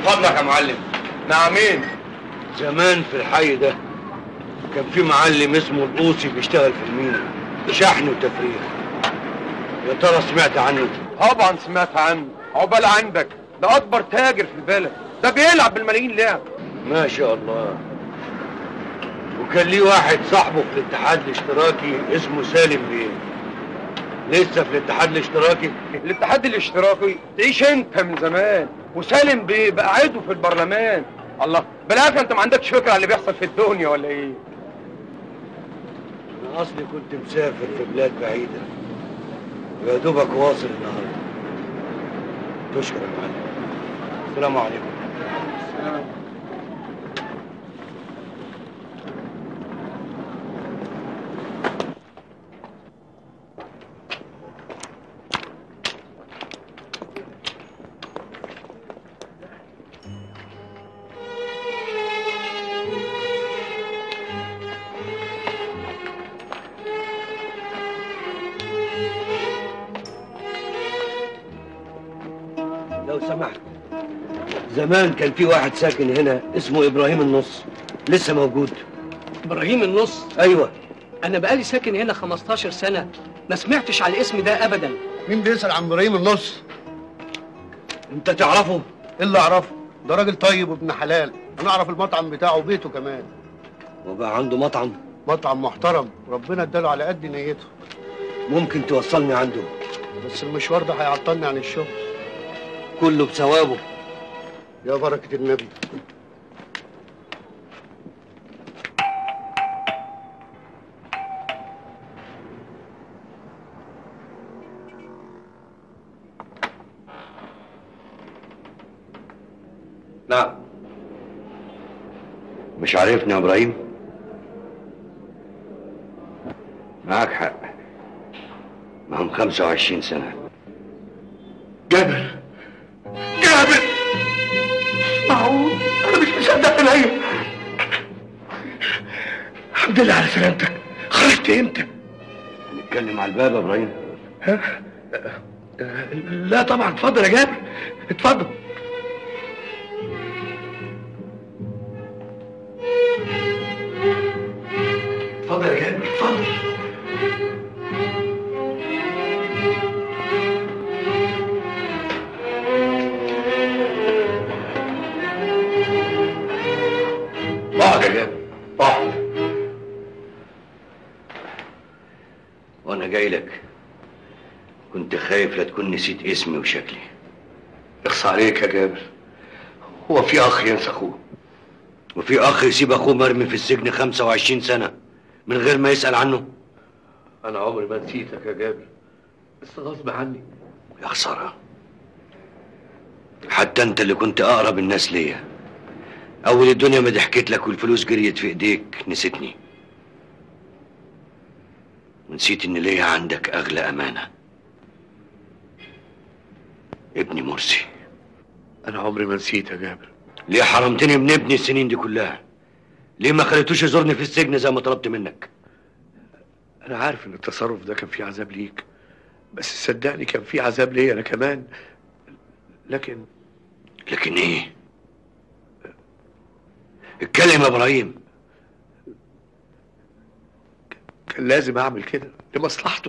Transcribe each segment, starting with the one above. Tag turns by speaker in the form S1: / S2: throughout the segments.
S1: فضلك يا معلم نعمين
S2: زمان في الحي ده كان في معلم اسمه القوسي بيشتغل في المينا شحن وتفريغ يا ترى سمعت عنه
S1: طبعا سمعت عنه عقبال عندك ده اكبر تاجر في البلد ده بيلعب بالملايين لعب
S2: ما شاء الله وكان ليه واحد صاحبه في الاتحاد الاشتراكي اسمه سالم بيه لسه في الاتحاد الاشتراكي
S1: الاتحاد الاشتراكي تعيش انت من زمان وسالم بيه بقى عضو في البرلمان الله بالعافيه انت ما عندكش فكره عن اللي بيحصل في الدنيا ولا ايه
S2: انا اصلي كنت مسافر في بلاد بعيده ويا دوبك واصل النهارده تشكر يا معلم السلام عليكم لو سمحت زمان كان في واحد ساكن هنا اسمه ابراهيم النص لسه موجود
S3: ابراهيم النص
S2: ايوه
S3: انا بقالي ساكن هنا 15 سنه ما سمعتش على الاسم ده ابدا
S4: مين بيسأل عن ابراهيم النص؟
S2: انت تعرفه
S4: ايه اللي اعرفه؟ ده راجل طيب وابن حلال، انا اعرف المطعم بتاعه وبيته كمان،
S2: وبقى عنده مطعم
S4: مطعم محترم، ربنا اداله على قد نيته،
S2: ممكن توصلني عنده
S4: بس المشوار ده هيعطلني عن الشغل،
S2: كله بثوابه
S4: يا بركة النبي.
S2: نعم مش عارفني يا ابراهيم معاك حق ما هم 25 سنة
S5: جابر جابر معقول انا مش مصدق عينيا الحمد لله على سلامتك خرجت امتى
S2: نتكلم على الباب يا ابراهيم
S5: ها آه، لا طبعا اتفضل يا جابر اتفضل اتفضل يا جابر اتفضل
S2: اقعد يا جابر اقعد وانا جاي لك كنت خايف لا تكون نسيت اسمي وشكلي
S5: اخص عليك يا جابر هو في اخ ينسى اخوه
S2: وفي اخ يسيب اخوه مرمي في السجن 25 سنة من غير ما يسأل عنه
S5: انا عمري ما نسيتك يا جابر بس غصب عني
S2: يا خسارة حتى انت اللي كنت اقرب الناس ليا اول الدنيا ما ضحكت لك والفلوس جريت في ايديك نسيتني ونسيت ان ليا عندك اغلى امانة ابني مرسي
S5: انا عمري ما نسيت يا جابر
S2: ليه حرمتني من ابني السنين دي كلها ليه ما خليتوش يزورني في السجن زي ما طلبت منك
S5: انا عارف ان التصرف ده كان فيه عذاب ليك بس صدقني كان فيه عذاب ليا انا كمان لكن
S2: لكن ايه اتكلم يا ابراهيم
S5: كان لازم اعمل كده لمصلحته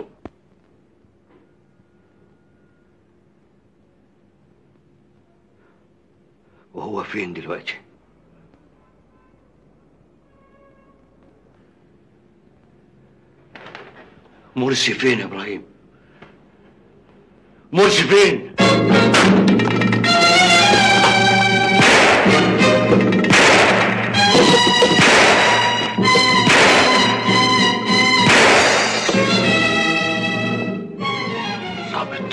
S2: وهو فين دلوقتي مرسي فين يا ابراهيم مرسي فين ظابط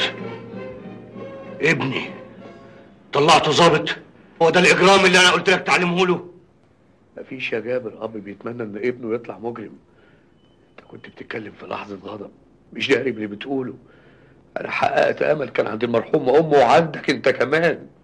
S2: ابني طلعته ظابط هو ده الاجرام اللي انا قلت لك تعلمه له
S5: مفيش يا جابر اب بيتمنى ان ابنه يطلع مجرم انت كنت بتتكلم في لحظه غضب مش داري باللي بتقوله انا حققت امل كان عند المرحوم امه وعندك انت كمان